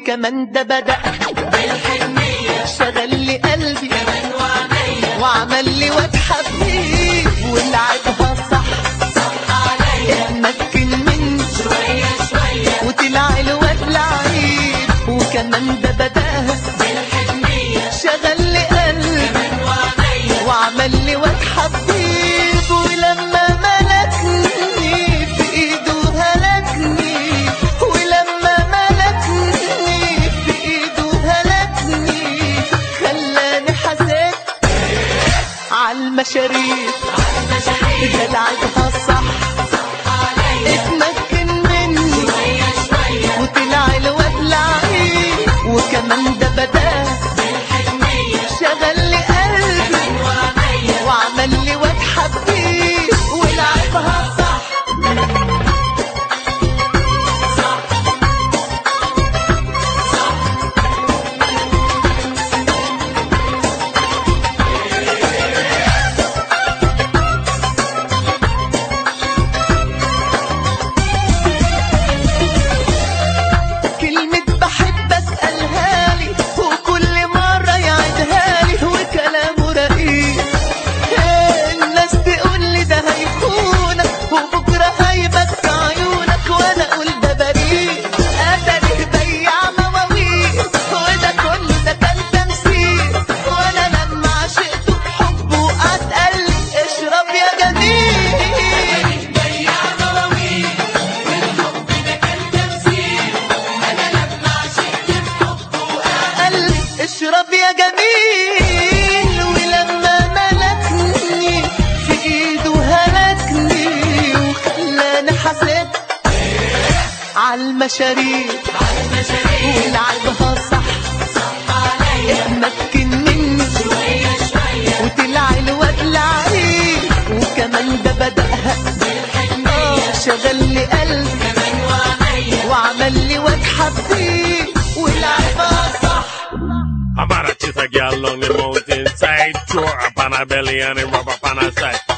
وكمان ده بدأ بالحنية شغل لي قلبي كمان وعينيا وعمل لي واد حبيب ولعبها صح صح عليا اتمكن مني شوية شوية وطلع الواد لعيب وكمان ده بدأها بالحنية شغل لي قلبي كمان وعينيا وعمل لي واد حبيب ولما ملكني في ايده هلكني ولما ملكني في ايده هلكني خلاني حسيت عالمشاريب المشاريع ده لعبها صح صح عليا اتمكن مني شوية شوية وطلع الواد لعيب وكمان ده بدأ بالحنية شغل لي قلبي كمان وعينيا وعمل لي واد حبيب ولعبها صح كلمة بحبك قالها لي وكل مرة يعيدها لي وكلامه رقيق الناس تقول لي ده هيخونك وبكرة هيبك في عيونك وانا اقول ده بريء اتاريه بياع مواويل وده كله ده كان تمثيل وانا لما عشقته بحبه وقعد قال لي اشرب يا جميل بياع مواويل والحب ده كان تمثيل انا لما عشقت بحبه قال لي اشرب يا جميل ولما ملكني في ايده هلكني وخلاني حسيت عالمشاريب المشاريع ولعبها صح صح عليا اتمكن مني شوية شوية وطلع الواد لعيب وكمان ده بدأها بالحنية آه، شغل لي قلبي كمان وعينيا وعمل لي واد حبيب ولعبها صح I'm about to chase a girl on the mountainside, throw her up on her belly and a rub up on her side.